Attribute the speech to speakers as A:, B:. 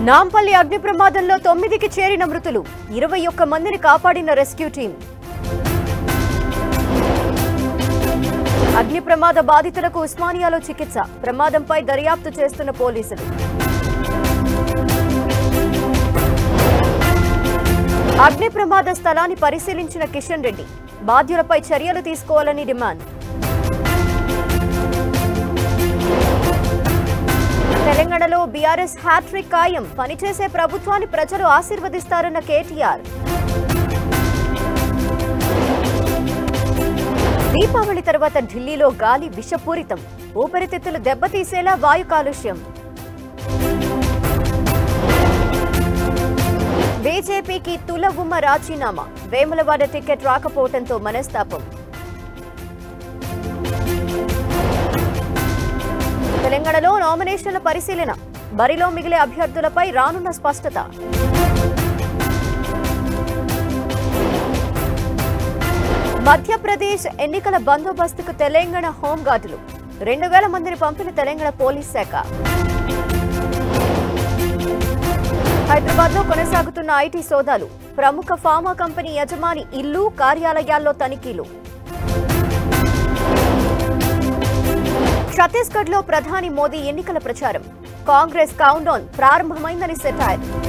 A: నాంపల్లి అగ్ని ప్రమాదంలో తొమ్మిదికి చేరిన మృతులు ఇరవై ఒక్క మందిని కాపాడిన రెస్క్యూ టీం అగ్ని ప్రమాద బాధితులకు ఉస్మానియాలో చికిత్స ప్రమాదంపై దర్యాప్తు చేస్తున్న పోలీసులు అగ్ని ప్రమాద స్థలాన్ని పరిశీలించిన కిషన్ రెడ్డి బాధ్యులపై చర్యలు తీసుకోవాలని డిమాండ్ తెలంగాణలో బీఆర్ఎస్ హ్యాట్రిక్ ఖాయం పనిచేసే ప్రభుత్వాన్ని ప్రజలు ఆశీర్వదిస్తారన్న కేటీఆర్ దీపావళి తర్వాత ఢిల్లీలో గాలి విషపూరితం ఊపిరితిత్తులు దెబ్బతీసేలా వాయు కాలుష్యం బీజేపీకి తులవుమ్మ రాజీనామా వేములవాడ టికెట్ రాకపోవడంతో మనస్తాపం తెలంగాణలో నామినేషన్ల పరిశీలన బరిలో మిగిలే అభ్యర్థులపై రానున్న స్పష్టత మధ్యప్రదేశ్ ఎన్నికల బందోబస్తుకు తెలంగాణ హోంగార్డులు రెండు వేల మందిని పంపిన తెలంగాణ పోలీస్ శాఖ హైదరాబాద్ లో కొనసాగుతున్న ఐటీ సోదాలు ప్రముఖ ఫార్మా కంపెనీ యజమాని ఇల్లు కార్యాలయాల్లో తనిఖీలు ఛత్తీస్గఢ్ లో ప్రధాని మోదీ ఎన్నికల ప్రచారం కాంగ్రెస్ కౌంటౌన్ ప్రారంభమైందని సెటైర్